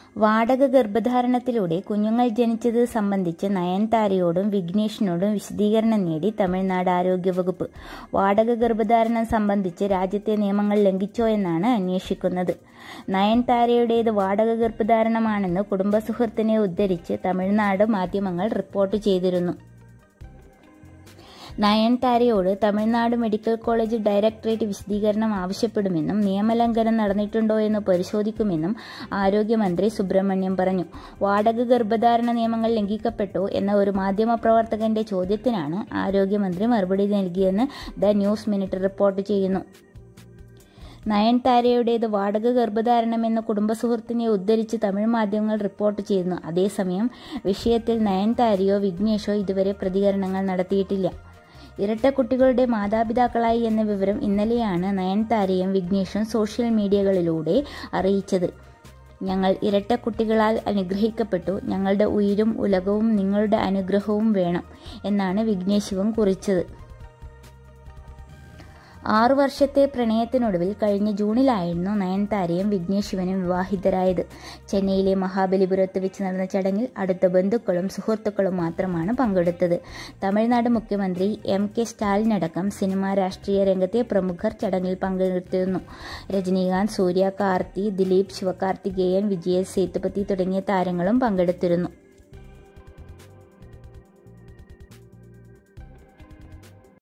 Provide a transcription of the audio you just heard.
വാടക ഗർഭധാരണത്തിലൂടെ കുഞ്ഞുങ്ങൾ ജനിച്ചത് സംബന്ധിച്ച് നയൻതാരയോടും വിഘ്നേഷിനോടും വിശദീകരണം നേടി തമിഴ്നാട് ആരോഗ്യവകുപ്പ് വാടക ഗർഭധാരണം സംബന്ധിച്ച് രാജ്യത്തെ നിയമങ്ങൾ ലംഘിച്ചോ എന്നാണ് അന്വേഷിക്കുന്നത് നയൻതാരയുടേത് വാടക ഗർഭധാരണമാണെന്ന് കുടുംബസുഹൃത്തിനെ ഉദ്ധരിച്ച് തമിഴ്നാട് മാധ്യമങ്ങൾ റിപ്പോർട്ട് ചെയ്തിരുന്നു നയൻതാരയോട് തമിഴ്നാട് മെഡിക്കൽ കോളേജ് ഡയറക്ടറേറ്റ് വിശദീകരണം ആവശ്യപ്പെടുമെന്നും നിയമലംഘനം നടന്നിട്ടുണ്ടോ എന്ന് പരിശോധിക്കുമെന്നും ആരോഗ്യമന്ത്രി സുബ്രഹ്മണ്യം പറഞ്ഞു വാടക ഗർഭധാരണ നിയമങ്ങൾ ലംഘിക്കപ്പെട്ടോ എന്ന ഒരു മാധ്യമപ്രവർത്തകന്റെ ചോദ്യത്തിനാണ് ആരോഗ്യമന്ത്രി മറുപടി നൽകിയെന്ന് ദ ന്യൂസ് മിനിറ്റ് റിപ്പോർട്ട് ചെയ്യുന്നു നയൻതാരയുടേത് വാടക ഗർഭധാരണമെന്ന കുടുംബസുഹൃത്തിനെ ഉദ്ധരിച്ച് തമിഴ് മാധ്യമങ്ങൾ റിപ്പോർട്ട് ചെയ്യുന്നു അതേസമയം വിഷയത്തിൽ നയൻതാരയോ വിഘ്നേഷോ ഇതുവരെ പ്രതികരണങ്ങൾ നടത്തിയിട്ടില്ല ഇരട്ട കുട്ടികളുടെ മാതാപിതാക്കളായി എന്ന വിവരം ഇന്നലെയാണ് നയൻതാരയും വിഘ്നേഷും സോഷ്യൽ മീഡിയകളിലൂടെ അറിയിച്ചത് ഞങ്ങൾ ഇരട്ട കുട്ടികളാൽ അനുഗ്രഹിക്കപ്പെട്ടു ഞങ്ങളുടെ ഉയിരും ഉലകവും നിങ്ങളുടെ അനുഗ്രഹവും വേണം എന്നാണ് വിഘ്നേശുവും കുറിച്ചത് ആറു വർഷത്തെ പ്രണയത്തിനൊടുവിൽ കഴിഞ്ഞ ജൂണിലായിരുന്നു നയൻതാരയും വിഘ്നേശുവനും വിവാഹിതരായത് ചെന്നൈയിലെ മഹാബലിപുരത്ത് വെച്ച് നടന്ന ചടങ്ങിൽ അടുത്ത ബന്ധുക്കളും സുഹൃത്തുക്കളും മാത്രമാണ് പങ്കെടുത്തത് തമിഴ്നാട് മുഖ്യമന്ത്രി എം കെ സ്റ്റാലിനടക്കം സിനിമാ രാഷ്ട്രീയ രംഗത്തെ പ്രമുഖർ ചടങ്ങിൽ പങ്കെടുത്തിരുന്നു രജനീകാന്ത് സൂര്യ കാർത്തി ദിലീപ് ശിവകാർത്തികേയൻ വിജയ് സേതുപതി തുടങ്ങിയ താരങ്ങളും പങ്കെടുത്തിരുന്നു